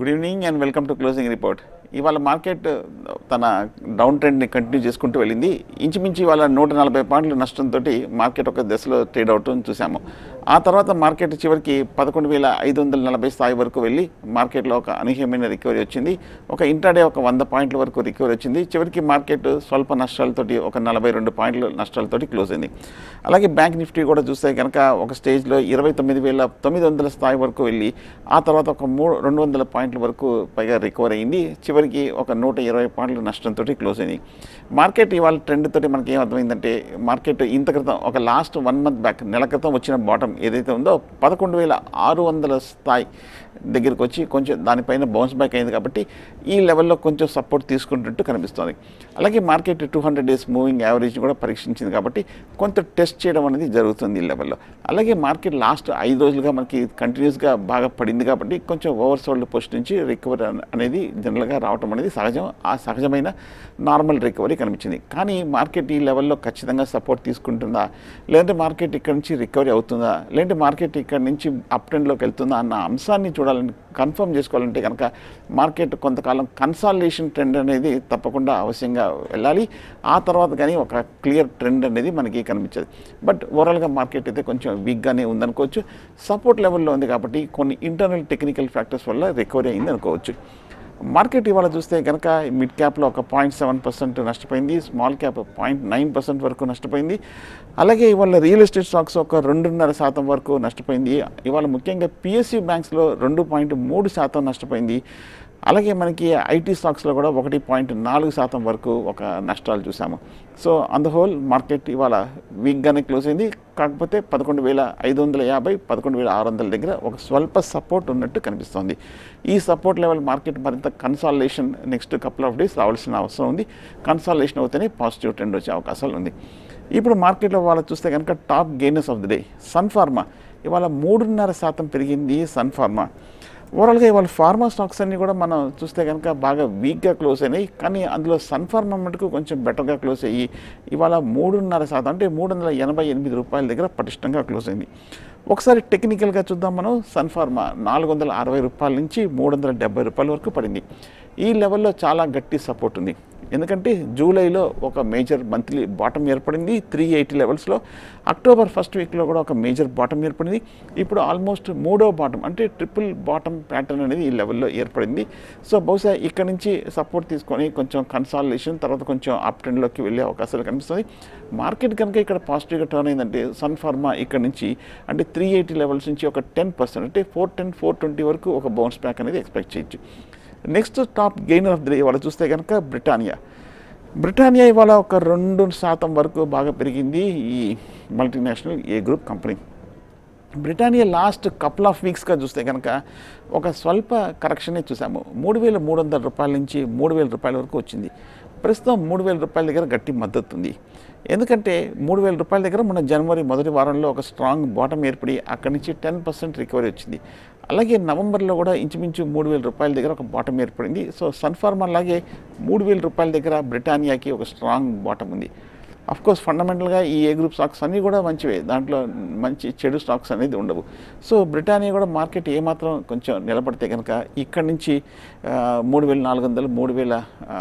good evening and welcome to closing report ఇవాళ market తన down ట్రెండ్ని కంటిన్యూ చేసుకుంటూ వెళ్ళింది ఇంచుమించు ఇవాళ నూట నలభై పాయింట్ల నష్టంతో మార్కెట్ ఒక దశలో ట్రేడ్ అవటం చూసాము ఆ తర్వాత మార్కెట్ చివరికి పదకొండు వేల ఐదు వందల నలభై స్థాయి వరకు వెళ్ళి మార్కెట్లో ఒక అనూహ్యమైన రికవరీ వచ్చింది ఒక ఇంటర్డే ఒక వంద పాయింట్ల వరకు రికవరీ వచ్చింది చివరికి మార్కెట్ స్వల్ప నష్టాలతోటి ఒక నలభై రెండు పాయింట్ల నష్టాలతోటి క్లోజ్ అయింది అలాగే బ్యాంక్ నిఫ్టీ కూడా చూస్తే కనుక ఒక స్టేజ్లో ఇరవై తొమ్మిది వేల తొమ్మిది వందల స్థాయి వరకు వెళ్ళి ఆ తర్వాత ఒక మూడు రెండు వందల పాయింట్ల వరకు పైగా రికవర్ అయింది చివరికి ఒక నూట ఇరవై పాయింట్ల నష్టంతో క్లోజ్ అయింది మార్కెట్ ఇవాళ ట్రెండ్ తోటి మనకి ఏం అర్థమైందంటే మార్కెట్ ఇంత క్రితం ఒక లాస్ట్ వన్ మంత్ బ్యాక్ నెల క్రితం వచ్చిన బాటం ఏదైతే ఉందో పదకొండు వేల ఆరు వందల స్థాయి దగ్గరికి వచ్చి కొంచెం దానిపైన బౌన్స్ బ్యాక్ అయింది కాబట్టి ఈ లెవెల్లో కొంచెం సపోర్ట్ తీసుకుంటున్నట్టు కనిపిస్తుంది అలాగే market two hundred days moving average కూడా పరీక్షించింది కాబట్టి కొంత టెస్ట్ చేయడం అనేది జరుగుతుంది ఈ లెవెల్లో అలాగే మార్కెట్ లాస్ట్ ఐదు రోజులుగా మనకి కంటిన్యూస్గా బాగా పడింది కాబట్టి కొంచెం ఓవర్ సోల్డ్ పోస్ట్ నుంచి రికవరీ అనేది జనరల్గా రావటం అనేది సహజం ఆ సహజమైన నార్మల్ రికవరీ కనిపించింది కానీ మార్కెట్ ఈ లెవెల్లో ఖచ్చితంగా సపోర్ట్ తీసుకుంటుందా లేదంటే మార్కెట్ ఇక్కడ నుంచి రికవరీ అవుతుందా లేదంటే మార్కెట్ ఇక్కడ నుంచి అప్ ట్రెండ్లోకి వెళ్తుందా అన్న అంశాన్ని చూడాలని కన్ఫర్మ్ చేసుకోవాలంటే కనుక మార్కెట్ కొంతకాలం కన్సాలిడేషన్ ట్రెండ్ అనేది తప్పకుండా అవశ్యంగా వెళ్ళాలి ఆ తర్వాత కానీ ఒక క్లియర్ ట్రెండ్ అనేది మనకి కనిపించదు బట్ ఓవరాల్గా మార్కెట్ అయితే కొంచెం వీక్గానే ఉందనుకోవచ్చు సపోర్ట్ లెవెల్లో ఉంది కాబట్టి కొన్ని ఇంటర్నల్ టెక్నికల్ ఫ్యాక్టర్స్ వల్ల రికవరీ అయింది అనుకోవచ్చు మార్కెట్ ఇవాళ చూస్తే కనుక మిడ్ క్యాప్లో ఒక పాయింట్ సెవెన్ పర్సెంట్ నష్టపోయింది small cap point nine percent వరకు నష్టపోయింది అలాగే ఇవాళ రియల్ ఎస్టేట్ స్టాక్స్ ఒక రెండున్నర శాతం వరకు నష్టపోయింది ఇవాళ ముఖ్యంగా పిఎస్యూ బ్యాంక్స్లో రెండు పాయింట్ మూడు శాతం నష్టపోయింది అలాగే మనకి ఐటీ స్టాక్స్లో కూడా ఒకటి పాయింట్ నాలుగు శాతం వరకు ఒక నష్టాలు చూసాము so on the whole market ఇవాళ వీక్గానే క్లోజ్ అయింది కాకపోతే పదకొండు వేల ఐదు వందల యాభై పదకొండు వేల ఆరు వందల దగ్గర ఒక స్వల్ప సపోర్ట్ ఉన్నట్టు కనిపిస్తోంది ఈ సపోర్ట్ లెవెల్ మార్కెట్ మరింత consolidation next couple of days రావాల్సిన అవసరం ఉంది కన్సాలేషన్ అవుతేనే పాజిటివ్ ట్రెండ్ వచ్చే అవకాశాలు ఉంది ఇప్పుడు మార్కెట్లో వాళ్ళ చూస్తే కనుక top gainers of the day Sun Pharma ఇవాళ మూడున్నర శాతం పెరిగింది సన్ ఫార్మా ఓవరాల్గా ఇవాళ ఫార్మా స్టాక్స్ అన్నీ కూడా మనం చూస్తే కనుక బాగా వీక్గా క్లోజ్ అయినాయి కానీ అందులో సన్ ఫార్మా మటుకు కొంచెం బెటర్గా క్లోజ్ అయ్యి ఇవాళ మూడున్నర శాతం అంటే మూడు వందల ఎనభై ఎనిమిది రూపాయల దగ్గర పటిష్టంగా క్లోజ్ అయింది ఒకసారి టెక్నికల్గా చూద్దాం మనం సన్ ఫార్మా నాలుగు వందల అరవై రూపాయల నుంచి మూడు వందల డెబ్బై రూపాయల వరకు పడింది ఈ లెవెల్లో చాలా గట్టి సపోర్ట్ ఉంది ఎందుకంటే జూలైలో ఒక మేజర్ మంత్లీ బాటం ఏర్పడింది త్రీ ఎయిటీ లెవెల్స్లో అక్టోబర్ ఫస్ట్ వీక్లో కూడా ఒక మేజర్ బాటం ఏర్పడింది ఇప్పుడు ఆల్మోస్ట్ మూడో బాటం అంటే ట్రిపుల్ బాటం ప్యాటర్న్ అనేది ఈ లెవెల్లో ఏర్పడింది సో బహుశా ఇక్కడ నుంచి సపోర్ట్ తీసుకొని కొంచెం కన్సాలిడేషన్ తర్వాత కొంచెం అప్ ట్రెండ్లోకి వెళ్ళే అవకాశాలు కనిపిస్తుంది మార్కెట్ కనుక ఇక్కడ పాజిటివ్గా టర్న్ అయిందంటే సన్ ఫార్మా ఇక్కడ నుంచి అంటే త్రీ ఎయిటీ లెవెల్స్ నుంచి ఒక టెన్ పర్సెంట్ అంటే ఫోర్ టెన్ ఫోర్ ట్వంటీ వరకు ఒక బౌన్స్ బ్యాక్ అనేది ఎక్స్పెక్ట్ చేయొచ్చు next top gainer of the day ఇవాళ చూస్తే కనుక బ్రిటానియా బ్రిటానియా ఇవాళ ఒక రెండు శాతం వరకు బాగా పెరిగింది ఈ multinational A group company Britannia last couple of వీక్స్గా చూస్తే కనుక ఒక స్వల్ప కరెక్షనే చూసాము మూడు వేల మూడు వందల రూపాయల నుంచి మూడు వేల రూపాయల వరకు వచ్చింది ప్రస్తుతం మూడు వేల రూపాయల దగ్గర గట్టి మద్దతు ఉంది ఎందుకంటే మూడు వేల రూపాయల దగ్గర మన జనవరి మొదటి వారంలో ఒక స్ట్రాంగ్ బాటం ఏర్పడి అక్కడి నుంచి టెన్ పర్సెంట్ రికవరీ వచ్చింది అలాగే నవంబర్లో కూడా ఇంచుమించు మూడు వేల రూపాయల దగ్గర ఒక బాటం ఏర్పడింది సో సన్ఫార్మా అలాగే మూడు వేల రూపాయల దగ్గర బ్రిటానియాకి ఒక స్ట్రాంగ్ బాటం ఉంది అఫ్ కోర్స్ ఫండమెంటల్గా ఈ ఏ గ్రూప్ స్టాక్స్ అన్నీ కూడా మంచివే దాంట్లో మంచి చెడు స్టాక్స్ అనేది ఉండవు సో బ్రిటానియా కూడా మార్కెట్ ఏమాత్రం కొంచెం నిలబడితే కనుక ఇక్కడి నుంచి మూడు వేల నాలుగు వందలు మూడు వేల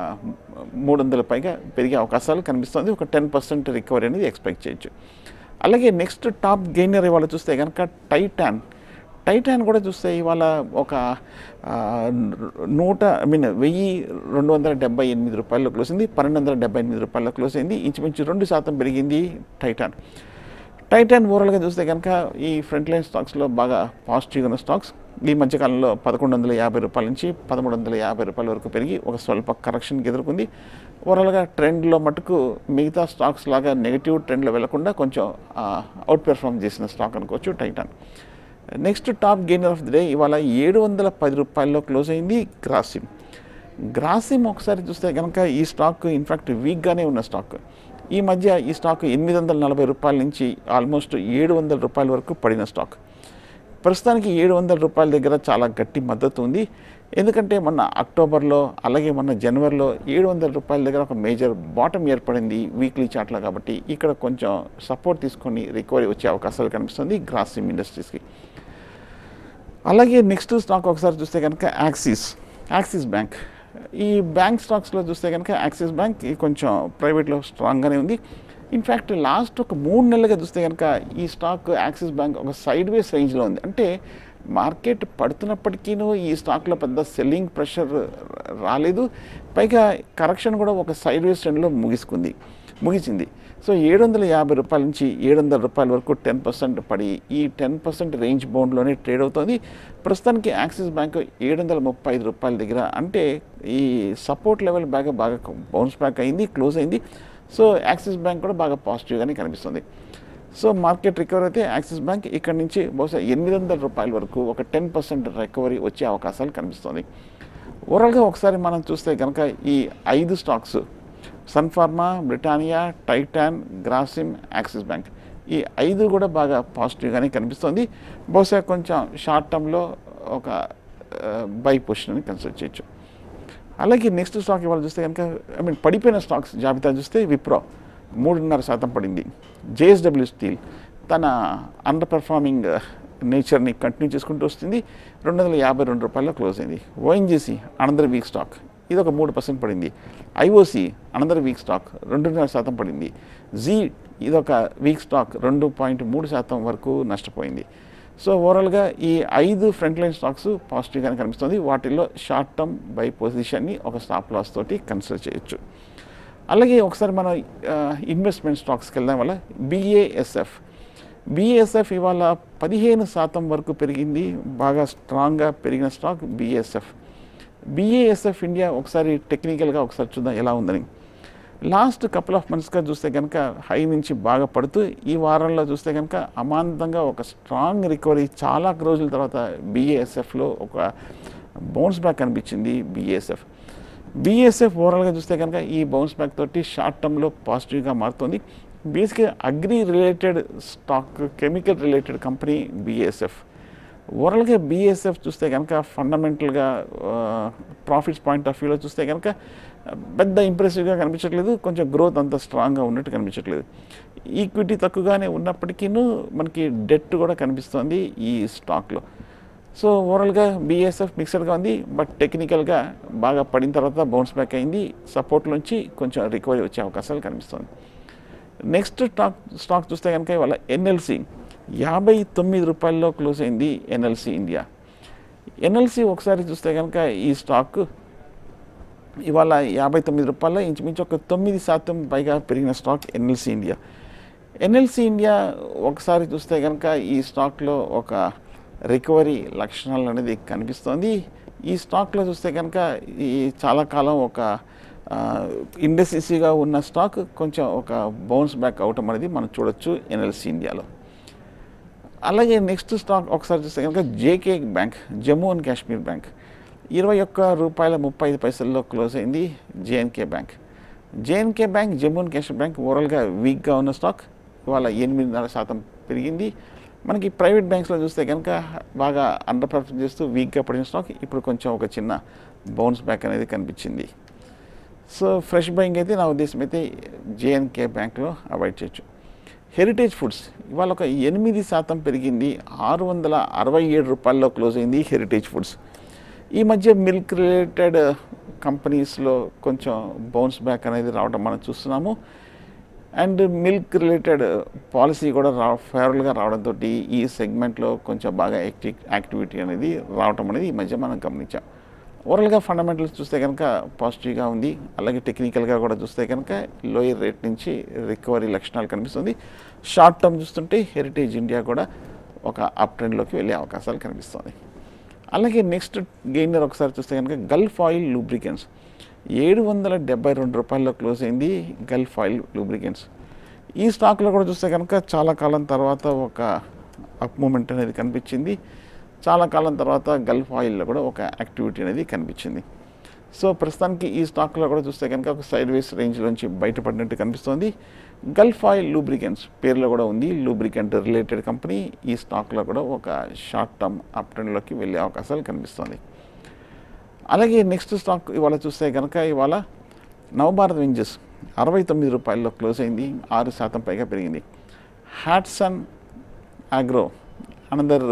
మూడు వందల పైగా పెరిగే అవకాశాలు కనిపిస్తుంది ఒక టెన్ పర్సెంట్ రికవరీ అనేది ఎక్స్పెక్ట్ చేయొచ్చు అలాగే నెక్స్ట్ టాప్ గెయినర్ ఇవాళ చూస్తే కనుక టైటాన్ టైటాన్ కూడా చూస్తే ఇవాళ ఒక ఆ, నూట ఐ మీన్ వెయ్యి రెండు వందల డెబ్బై ఎనిమిది రూపాయల్లో క్లోజ్ అయింది పన్నెండు వందల డెబ్బై ఎనిమిది రూపాయల్లో క్లోజ్ అయింది ఇంచుమించు రెండు శాతం పెరిగింది టైటాన్ టైటాన్ ఓవరాల్గా చూస్తే కనుక ఈ ఫ్రంట్ లైన్ స్టాక్స్లో బాగా పాజిటివ్గా ఉన్న స్టాక్స్ ఈ మధ్యకాలంలో పదకొండు వందల యాభై రూపాయల నుంచి పదమూడు వందల యాభై రూపాయల వరకు పెరిగి ఒక స్వల్ప కరెక్షన్కి ఎదుర్కొంది ఓవరాల్గా ట్రెండ్లో మటుకు మిగతా స్టాక్స్ లాగా నెగిటివ్ ట్రెండ్లో వెళ్లకుండా కొంచెం అవుట్ పెర్ఫామ్ చేసిన స్టాక్ అనుకోవచ్చు Titan next top gainer of the day ఇవాళ ఏడు వందల పది రూపాయల్లో క్లోజ్ అయింది గ్రాసిమ్ గ్రాసిమ్ ఒకసారి చూస్తే కనుక ఈ స్టాక్ ఇన్ఫాక్ట్ వీక్గానే ఉన్న స్టాక్ ఈ మధ్య ఈ స్టాక్ ఎనిమిది వందల నలభై రూపాయల నుంచి ఆల్మోస్ట్ ఏడు వందల రూపాయల వరకు పడిన స్టాక్ ప్రస్తుతానికి ఏడు వందల రూపాయల దగ్గర చాలా గట్టి మద్దతు ఉంది ఎందుకంటే మొన్న అక్టోబర్లో అలాగే మొన్న జనవరిలో ఏడు వందల రూపాయల దగ్గర ఒక మేజర్ బాటం ఏర్పడింది వీక్లీ చార్ట్లో కాబట్టి ఇక్కడ కొంచెం సపోర్ట్ తీసుకొని రికవరీ వచ్చే అవకాశాలు కనిపిస్తుంది గ్రాసిమ్ ఇండస్ట్రీస్కి అలాగే నెక్స్ట్ స్టాక్ ఒకసారి చూస్తే కనుక యాక్సిస్ యాక్సిస్ బ్యాంక్ ఈ బ్యాంక్ స్టాక్స్లో చూస్తే కనుక యాక్సిస్ బ్యాంక్ ఈ కొంచెం ప్రైవేట్లో స్ట్రాంగ్గానే ఉంది ఇన్ఫ్యాక్ట్ లాస్ట్ ఒక మూడు నెలలుగా చూస్తే కనుక ఈ స్టాక్ యాక్సిస్ బ్యాంక్ ఒక సైడ్ వేస్ రేంజ్లో ఉంది అంటే మార్కెట్ పడుతున్నప్పటికీనూ ఈ స్టాక్లో పెద్ద సెల్లింగ్ ప్రెషర్ రాలేదు పైగా కరెక్షన్ కూడా ఒక సైడ్ వేస్ ట్రెండ్లో ముగిసుకుంది ముగిసింది సో ఏడు వందల యాభై రూపాయల నుంచి ఏడు వందల రూపాయల వరకు టెన్ పర్సెంట్ పడి ఈ టెన్ పర్సెంట్ రేంజ్ బౌండ్లోనే ట్రేడ్ అవుతుంది ప్రస్తుతానికి యాక్సిస్ బ్యాంక్ ఏడు వందల ముప్పై ఐదు రూపాయల దగ్గర అంటే ఈ సపోర్ట్ లెవెల్ బాగా బాగా బౌన్స్ బ్యాక్ అయింది క్లోజ్ అయింది సో యాక్సిస్ బ్యాంక్ కూడా బాగా పాజిటివ్గానే కనిపిస్తుంది సో మార్కెట్ రికవరీ అయితే యాక్సిస్ బ్యాంక్ ఇక్కడ నుంచి బహుశా ఎనిమిది వందల రూపాయల వరకు ఒక టెన్ పర్సెంట్ రికవరీ వచ్చే అవకాశాలు కనిపిస్తుంది ఓవరాల్గా ఒకసారి మనం చూస్తే కనుక ఈ ఐదు stocks Sun Pharma Britannia Titan Grasim Axis Bank ఈ ఐదు కూడా బాగా పాజిటివ్గానే కనిపిస్తుంది బహుశా కొంచెం షార్ట్ టర్మ్లో ఒక బై పొజిషన్ అని కన్సిడర్ చేయొచ్చు అలాగే నెక్స్ట్ స్టాక్ ఇవాళ చూస్తే కనుక ఐ మీన్ పడిపోయిన స్టాక్స్ జాబితా చూస్తే విప్రో మూడున్నర శాతం పడింది జేఎస్డబ్ల్యూ స్టీల్ తన అండర్ పెర్ఫార్మింగ్ నేచర్ని కంటిన్యూ చేసుకుంటూ వస్తుంది రెండు వందల యాభై రెండు రూపాయల్లో క్లోజ్ అయింది ఓఎన్జీసీ అనదర్ వీక్ స్టాక్ ఇది ఒక మూడు పర్సెంట్ పడింది ఐఓసి అనదర్ వీక్ స్టాక్ రెండున్నర శాతం పడింది జీ ఇది ఒక వీక్ స్టాక్ రెండు పాయింట్ మూడు శాతం వరకు నష్టపోయింది సో ఓవరాల్గా ఈ ఐదు ఫ్రంట్ లైన్ స్టాక్స్ పాజిటివ్గానే కనిపిస్తుంది వాటిల్లో షార్ట్ టర్మ్ బై పొజిషన్ని ఒక స్టాప్ లాస్ తోటి కన్సిడర్ చేయొచ్చు అలాగే ఒకసారి మనం ఇన్వెస్ట్మెంట్ స్టాక్స్కి వెళ్ళడం వల్ల బిఏఎస్ఎఫ్ బిఏఎస్ఎఫ్ ఇవాళ పదిహేను శాతం వరకు పెరిగింది బాగా స్ట్రాంగ్గా పెరిగిన స్టాక్ బిఏఎస్ఎఫ్ బిఏఎస్ఎఫ్ ఇండియా ఒకసారి టెక్నికల్గా ఒకసారి చూద్దాం ఎలా ఉందని లాస్ట్ కపుల్ ఆఫ్ మంత్స్గా చూస్తే కనుక హై నుంచి బాగా పడుతూ ఈ వారంలో చూస్తే కనుక అమాంతంగా ఒక స్ట్రాంగ్ రికవరీ చాలా రోజుల తర్వాత బిఏఎస్ఎఫ్లో ఒక బౌన్స్ బ్యాక్ అనిపించింది బిఏఎస్ఎఫ్ బిఎస్ఎఫ్ ఓవరాల్గా చూస్తే కనుక ఈ బౌన్స్ బ్యాక్ తోటి షార్ట్ టర్మ్లో పాజిటివ్గా మారుతుంది బేసిక్గా agri related stock chemical related company BSF ఓవరాల్గా బిఎస్ఎఫ్ చూస్తే కనుక ఫండమెంటల్గా ప్రాఫిట్స్ పాయింట్ ఆఫ్ వ్యూలో చూస్తే కనుక పెద్ద ఇంప్రెసివ్గా కనిపించట్లేదు కొంచెం గ్రోత్ అంత స్ట్రాంగ్గా ఉన్నట్టు కనిపించట్లేదు ఈక్విటీ తక్కువగానే ఉన్నప్పటికీ మనకి డెట్ కూడా కనిపిస్తుంది ఈ స్టాక్లో సో ఓవరాల్గా బిఎస్ఎఫ్ మిక్సర్గా ఉంది బట్ టెక్నికల్గా బాగా పడిన తర్వాత బౌన్స్ బ్యాక్ అయింది సపోర్ట్ నుంచి కొంచెం రికవరీ వచ్చే అవకాశాలు కనిపిస్తుంది నెక్స్ట్ స్టాక్ స్టాక్ చూస్తే కనుక ఇవాళ ఎన్ఎల్సి యాభై తొమ్మిది రూపాయల్లో క్లోజ్ అయింది ఎన్ఎల్సి ఇండియా ఎన్ఎల్సి ఒకసారి చూస్తే కనుక ఈ స్టాక్ ఇవాళ యాభై తొమ్మిది రూపాయల ఇంచుమించు ఒక తొమ్మిది శాతం పైగా పెరిగిన stock NLC India NLC India ఒకసారి చూస్తే కనుక ఈ స్టాక్లో ఒక రికవరీ లక్షణాలు అనేది కనిపిస్తోంది ఈ స్టాక్లో చూస్తే కనుక ఈ చాలా కాలం ఒక ఇండస్ట్రీసీగా ఉన్న స్టాక్ కొంచెం ఒక బౌన్స్ బ్యాక్ అవటం అనేది మనం చూడొచ్చు ఎన్ఎల్సి ఇండియాలో అలాగే నెక్స్ట్ స్టాక్ ఒకసారి చూస్తే కనుక JK Bank Jammu and Kashmir bank ఇరవై ఒక్క రూపాయల ముప్పై ఐదు పైసల్లో క్లోజ్ అయింది J and K bank J and K bank Jammu and Kashmir bank ఓవరాల్గా వీక్గా ఉన్న స్టాక్ ఇవాళ ఎనిమిదిన్నర శాతం పెరిగింది మనకి ప్రైవేట్ బ్యాంక్స్లో చూస్తే కనుక బాగా అండర్ పర్ఫార్మ్ చేస్తూ వీక్గా పడిన స్టాక్ ఇప్పుడు కొంచెం ఒక చిన్న బౌన్స్ బ్యాక్ అనేది కనిపించింది సో ఫ్రెష్ బయింగ్ అయితే నా ఉద్దేశం అయితే జేఎన్కే బ్యాంక్లో అవాయిడ్ చేయొచ్చు హెరిటేజ్ ఫుడ్స్ ఇవాళ ఒక ఎనిమిది శాతం పెరిగింది ఆరు వందల అరవై ఏడు రూపాయల్లో క్లోజ్ అయింది హెరిటేజ్ ఫుడ్స్ ఈ మధ్య మిల్క్ రిలేటెడ్ కంపెనీస్లో కొంచెం బౌన్స్ బ్యాక్ అనేది రావడం మనం చూస్తున్నాము అండ్ మిల్క్ రిలేటెడ్ పాలసీ కూడా రా ఫేవరబుల్గా రావడంతో ఈ సెగ్మెంట్లో కొంచెం బాగా యాక్టి యాక్టివిటీ అనేది రావటం అనేది ఈ మధ్య మనం గమనించాం ఓవరాల్గా ఫండమెంటల్స్ చూస్తే కనుక పాజిటివ్గా ఉంది అలాగే టెక్నికల్గా కూడా చూస్తే కనుక లోయర్ రేట్ నుంచి రికవరీ లక్షణాలు కనిపిస్తుంది షార్ట్ టర్మ్ చూస్తుంటే హెరిటేజ్ ఇండియా కూడా ఒక అప్ ట్రెండ్లోకి వెళ్ళే అవకాశాలు కనిపిస్తుంది అలాగే నెక్స్ట్ గెయినర్ ఒకసారి చూస్తే కనుక గల్ఫ్ ఆయిల్ లూబ్రికెంట్స్ ఏడు వందల డెబ్బై రెండు రూపాయల్లో క్లోజ్ అయింది గల్ఫ్ ఆయిల్ లూబ్రికెంట్స్ ఈ స్టాక్లో కూడా చూస్తే కనుక చాలా కాలం తర్వాత ఒక అప్ మూమెంట్ అనేది కనిపించింది చాలా కాలం తర్వాత గల్ఫ్ ఆయిల్లో కూడా ఒక యాక్టివిటీ అనేది కనిపించింది సో ప్రస్తుతానికి ఈ స్టాక్లో కూడా చూస్తే కనుక ఒక సైడ్ వేస్ రేంజ్లోంచి బయటపడినట్టు కనిపిస్తోంది గల్ఫ్ ఆయిల్ లూబ్రికెంట్స్ పేరులో కూడా ఉంది లూబ్రికెంట్ రిలేటెడ్ కంపెనీ ఈ స్టాక్లో కూడా ఒక షార్ట్ టర్మ్ అప్ ట్రెండ్లోకి వెళ్ళే అవకాశాలు కనిపిస్తుంది అలాగే నెక్స్ట్ స్టాక్ ఇవాళ చూస్తే కనుక ఇవాళ నవభారత్ వెంజెస్ అరవై తొమ్మిది రూపాయల్లో క్లోజ్ అయింది ఆరు శాతం పైగా పెరిగింది Hatsun agro another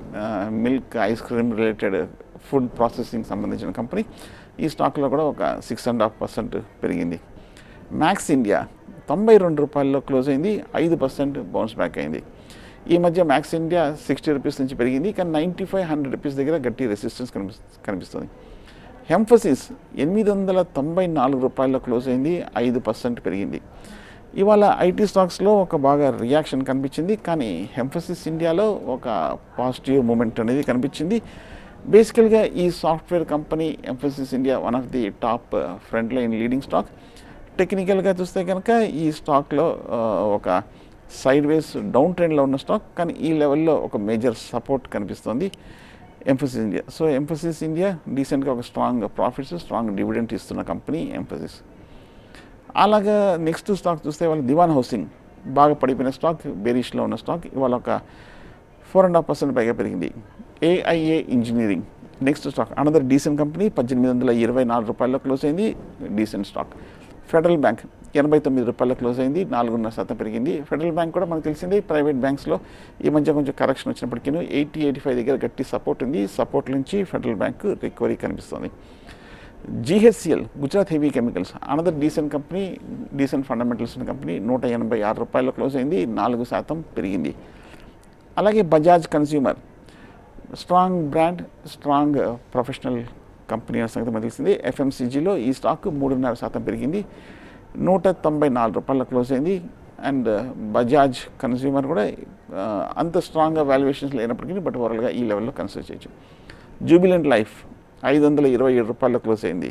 milk ice cream related food processing సంబంధించిన కంపెనీ ఈ స్టాక్లో కూడా ఒక సిక్స్ అండ్ హాఫ్ పర్సెంట్ పెరిగింది మ్యాక్స్ ఇండియా తొంభై రెండు రూపాయల్లో క్లోజ్ అయింది ఐదు పర్సెంట్ బౌన్స్ బ్యాక్ అయింది ఈ మధ్య మ్యాక్స్ ఇండియా సిక్స్టీ రూపీస్ నుంచి పెరిగింది కానీ నైంటీ ఫైవ్ హండ్రెడ్ రూపీస్ దగ్గర గట్టి రెసిస్టెన్స్ కనిపి కనిపిస్తుంది హెంఫసిస్ ఎనిమిది వందల తొంభై నాలుగు రూపాయల్లో క్లోజ్ అయింది ఐదు పర్సెంట్ పెరిగింది ఇవాళ ఐటీ స్టాక్స్లో ఒక బాగా రియాక్షన్ కనిపించింది కానీ హెంఫసిస్ ఇండియాలో ఒక పాజిటివ్ మూమెంట్ అనేది కనిపించింది బేసికల్గా ఈ software company Mphasis India one of the top front line leading stock టెక్నికల్గా చూస్తే కనుక ఈ స్టాక్లో ఆ, ఒక సైడ్ వేస్ డౌన్ ట్రెండ్లో ఉన్న స్టాక్ కానీ ఈ లెవెల్లో ఒక మేజర్ సపోర్ట్ కనిపిస్తుంది Mphasis India so Mphasis India డీసెంట్గా ఒక స్ట్రాంగ్ ప్రాఫిట్స్ స్ట్రాంగ్ డివిడెంట్ ఇస్తున్న కంపెనీ ఎంఫసిస్ అలాగా నెక్స్ట్ స్టాక్ చూస్తే వాళ్ళ దివాన్ హౌసింగ్ బాగా పడిపోయిన స్టాక్ బెరీష్లో ఉన్న స్టాక్ ఇవాళ ఒక ఫోర్ అండ్ హాఫ్ పర్సెంట్ పైగా పెరిగింది AIA engineering next stock another decent company పద్దెనిమిది వందల ఇరవై నాలుగు రూపాయల్లో క్లోజ్ అయింది డీసెంట్ స్టాక్ ఫెడరల్ బ్యాంక్ ఎనభై తొమ్మిది రూపాయల క్లోజ్ అయింది నాలుగున్నర శాతం పెరిగింది ఫెడరల్ బ్యాంక్ కూడా మనకు తెలిసింది ప్రైవేట్ బ్యాంక్స్లో ఈ మధ్య కొంచెం కరెక్షన్ వచ్చినప్పటికీ ఎయిటీ ఎయిటీ ఫైవ్ దగ్గర గట్టి సపోర్ట్ ఉంది సపోర్ట్ నుంచి ఫెడరల్ బ్యాంక్ రికవరీ కనిపిస్తుంది GHCL Gujarat heavy chemicals another decent company decent fundamentals ఉన్న కంపెనీ నూట ఎనభై ఆరు రూపాయల్లో క్లోజ్ అయింది నాలుగు శాతం పెరిగింది అలాగే Bajaj consumer strong brand strong professional company అనే సంగతి మనకు తెలిసింది ఎఫ్ఎంసీజీలో ఈ స్టాక్ మూడున్నర శాతం పెరిగింది నూట తొంభై నాలుగు రూపాయల క్లోజ్ అయింది అండ్ బజాజ్ కన్స్యూమర్ కూడా ఆ, అంత స్ట్రాంగ్గా వాల్యుయేషన్స్ లేనప్పటికీ బట్ ఓవరాల్గా ఈ లెవెల్లో కన్సిడర్ చేయొచ్చు జూబిలెంట్ లైఫ్ ఐదు వందల ఇరవై ఏడు రూపాయల్లో క్లోజ్ అయింది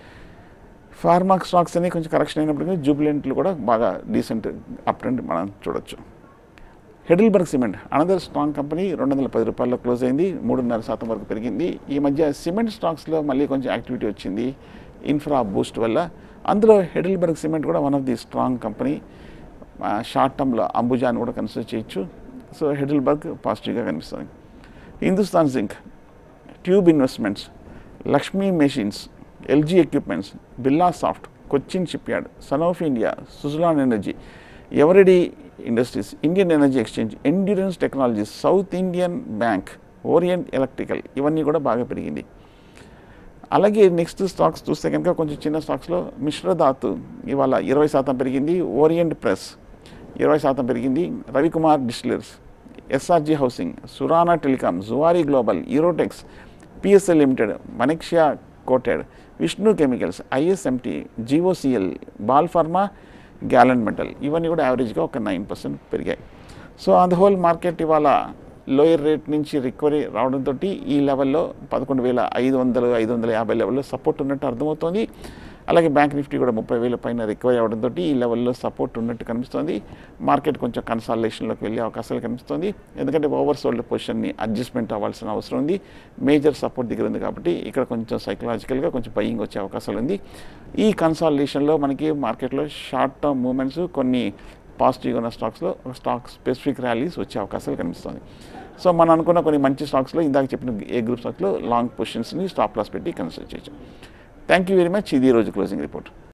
ఫార్మా స్టాక్స్ అన్ని కొంచెం కరెక్షన్ అయినప్పటికీ జూబిలెంట్లు కూడా బాగా డీసెంట్ అప్ ట్రెండ్ మనం చూడొచ్చు Heidelberg cement another strong company రెండు వందల పది రూపాయల్లో క్లోజ్ అయింది మూడున్నర శాతం వరకు పెరిగింది ఈ మధ్య సిమెంట్ స్టాక్స్లో మళ్ళీ కొంచెం యాక్టివిటీ వచ్చింది ఇన్ఫ్రా బూస్ట్ వల్ల అందులో హెడిల్బర్గ్ సిమెంట్ కూడా one of the strong company short టర్మ్లో అంబుజాన్ కూడా కన్సిడర్ చేయొచ్చు సో హెడిల్బర్గ్ పాజిటివ్గా కనిపిస్తుంది Hindustan zinc tube investments Lakshmi machines Elgi equipments Birlasoft Cochin shipyard Sanofi India Suzlon energy Eveready industries Indian energy exchange endurance technologies south Indian bank orient electrical ఇవన్నీ కూడా బాగా పెరిగింది అలాగే నెక్స్ట్ స్టాక్స్ చూస్తే కనుక కొంచెం చిన్న స్టాక్స్లో మిశ్రధాతు ఇవాళ ఇరవై శాతం పెరిగింది ఓరియంట్ ప్రెస్ ఇరవై శాతం పెరిగింది Ravikumar distillers SRG housing Surana telecom Zuari global Eurotex PSL limited Manaksia coated Vishnu chemicals ISMT GOCL Bal pharma Gallantt metal ఇవన్నీ కూడా యావరేజ్గా ఒక నైన్ పర్సెంట్ పెరిగాయి so on the whole market ఇవాళ లోయర్ రేట్ నుంచి రికవరీ రావడంతో ఈ లెవెల్లో పదకొండు వేల ఐదు వందలు ఐదు వందల యాభై లెవెల్లో సపోర్ట్ ఉన్నట్టు అర్థమవుతోంది అలాగే బ్యాంక్ నిఫ్టీ కూడా ముప్పై వేల పైన రికవరీ అవడంతో ఈ లెవెల్లో సపోర్ట్ ఉన్నట్టు కనిపిస్తుంది మార్కెట్ కొంచెం కన్సాలేషన్లోకి వెళ్ళే అవకాశాలు కనిపిస్తుంది ఎందుకంటే ఓవర్ సోల్డ్ పొజిషన్ని అడ్జస్ట్మెంట్ అవ్వాల్సిన అవసరం ఉంది మేజర్ సపోర్ట్ దగ్గర ఉంది కాబట్టి ఇక్కడ కొంచెం సైకలాజికల్గా కొంచెం బయింగ్ వచ్చే అవకాశాలు ఉంది ఈ కన్సాలిడేషన్లో మనకి మార్కెట్లో షార్ట్ టర్మ్ మూమెంట్స్ కొన్ని పాజిటివ్గా ఉన్న స్టాక్స్లో స్టాక్ స్పెసిఫిక్ ర్యాలీస్ వచ్చే అవకాశాలు కనిపిస్తుంది సో మనం అనుకున్న కొన్ని మంచి స్టాక్స్లో ఇందాక చెప్పిన ఏ గ్రూప్ స్టాక్లో లాంగ్ పొజిషన్స్ని స్టాప్ లాస్ పెట్టి కన్సిడర్ చేయొచ్చు థ్యాంక్ యూ వెరీ మచ్ ఇది ఈ రోజు క్లోజింగ్ రిపోర్ట్